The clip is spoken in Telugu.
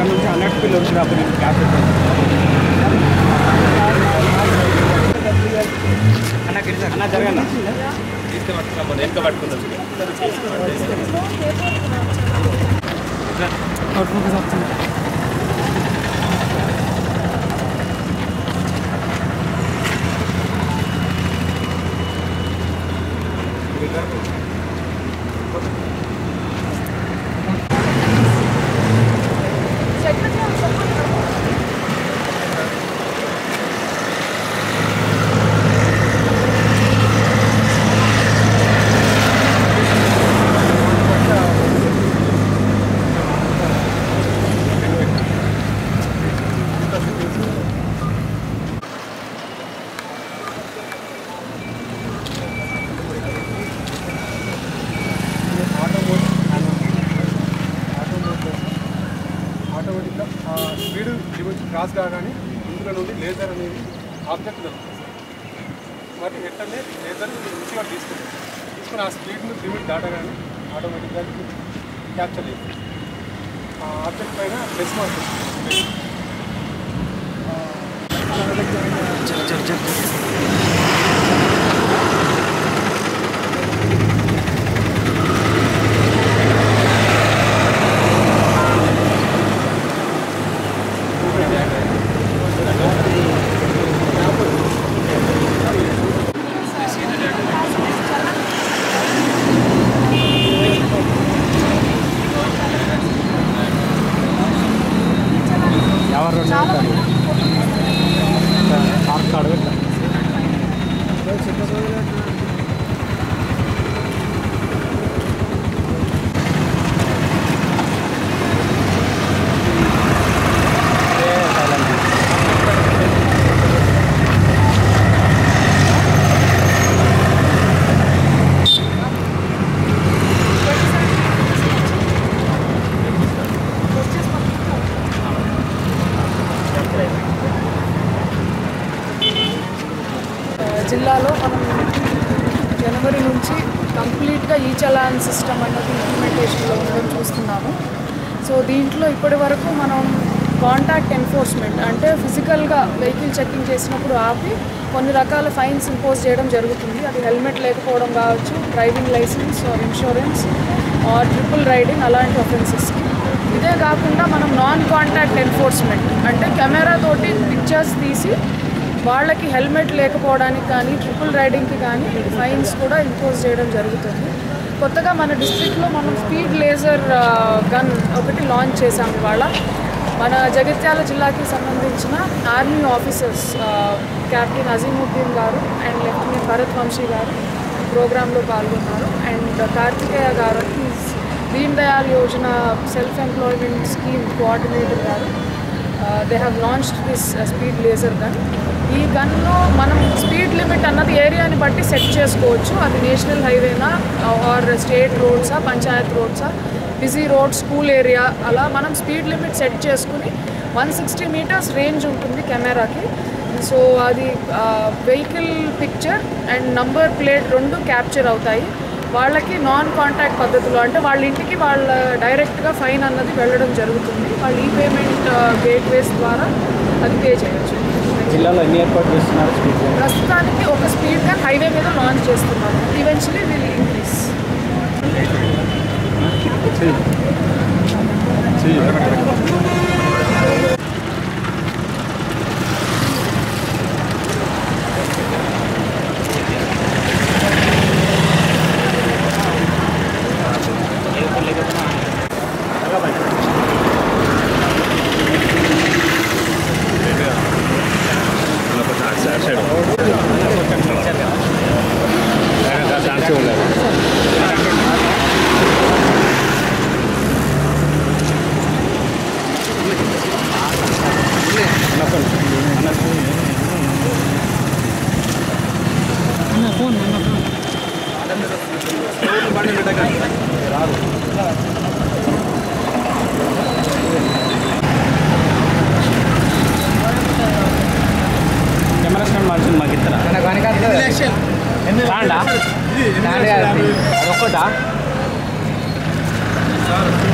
అక్కడ నుంచి హండ్రెడ్ కిలోమీటర్ అప్పుడు నేను క్యాబ్ పెట్టాను అన్న గిరిజ- అన్న జరగన్న ఆటోమేటిక్గా ఆ స్పీడ్ లిమిట్ క్రాస్ కాగానే ఇందులో నుండి లేజర్ అనేది ఆబ్జెక్ట్ దొరుకుతుంది మరి వెంటనే లేజర్ రిసీవర్ తీసుకుంటుంది తీసుకుని ఆ స్పీడ్ లిమిట్ దాటగానే ఆటోమేటిక్గా క్యాప్చర్ అవుతుంది ఆ ఆబ్జెక్ట్ పైన ప్లస్ మార్క్ వస్తుంది. ఎవరు అడగట్లా జిల్లాలో మనం జనవరి నుంచి కంప్లీట్గా ఈ చలాన్ సిస్టమ్ అన్నది ఇంప్లిమెంటేషన్లో ఉండడం చూస్తున్నాము సో దీంట్లో ఇప్పటి వరకు మనం కాంటాక్ట్ ఎన్ఫోర్స్మెంట్ అంటే ఫిజికల్గా వెహికల్ చెక్కింగ్ చేసినప్పుడు ఆపి కొన్ని రకాల ఫైన్స్ ఇంపోజ్ చేయడం జరుగుతుంది అది హెల్మెట్ లేకపోవడం కావచ్చు driving license or insurance or triple riding అలాంటి ఒఫెన్సెస్కి ఇదే కాకుండా మనం నాన్ కాంటాక్ట్ ఎన్ఫోర్స్మెంట్ అంటే కెమెరా తోటి పిక్చర్స్ తీసి వాళ్ళకి హెల్మెట్ లేకపోవడానికి కానీ ట్రిపుల్ రైడింగ్కి కానీ ఫైన్స్ కూడా ఇంపోజ్ చేయడం జరుగుతుంది కొత్తగా మన డిస్ట్రిక్ట్లో మనం స్పీడ్ లేజర్ గన్ ఒకటి లాంచ్ చేశాం ఇవాళ మన జగిత్యాల జిల్లాకి సంబంధించిన ఆర్మీ ఆఫీసర్స్ కెప్టెన్ అజీముద్దీన్ గారు అండ్ లెఫ్టినెంట్ భరత్ వంశీ గారు ప్రోగ్రాంలో పాల్గొన్నారు అండ్ కార్తికేయ గారు is Deen Dayal Yojana self employment scheme coordinator గారు they have launched this speed laser gun ఈ గన్ను మనం స్పీడ్ లిమిట్ అన్నది ఏరియాని బట్టి సెట్ చేసుకోవచ్చు అది నేషనల్ హైవేనా ఆర్ స్టేట్ రోడ్సా పంచాయత్ రోడ్సా బిజీ రోడ్ స్కూల్ ఏరియా అలా మనం స్పీడ్ లిమిట్ సెట్ చేసుకుని వన్ సిక్స్టీ మీటర్స్ రేంజ్ ఉంటుంది కెమెరాకి సో అది vehicle picture and number plate రెండు క్యాప్చర్ అవుతాయి వాళ్ళకి నాన్ కాంటాక్ట్ పద్ధతిలో అంటే వాళ్ళ ఇంటికి వాళ్ళ డైరెక్ట్గా ఫైన్ అన్నది వెళ్ళడం జరుగుతుంది వాళ్ళు ఈ పేమెంట్ గేట్వేస్ ద్వారా అది పే చేయొచ్చు జిల్లాలో ఎన్ని ఏర్పాటు చేస్తున్నారు స్పీడ్ గన్? ప్రస్తుతానికి ఒక స్పీడ్ గన్ హైవే మీద లాంచ్ చేస్తున్నాము eventually will increase camera stand మార్చింది మాకు ఇద్దరా స్టాండా స్టాండ్ కాదు. అది ఒక్కటా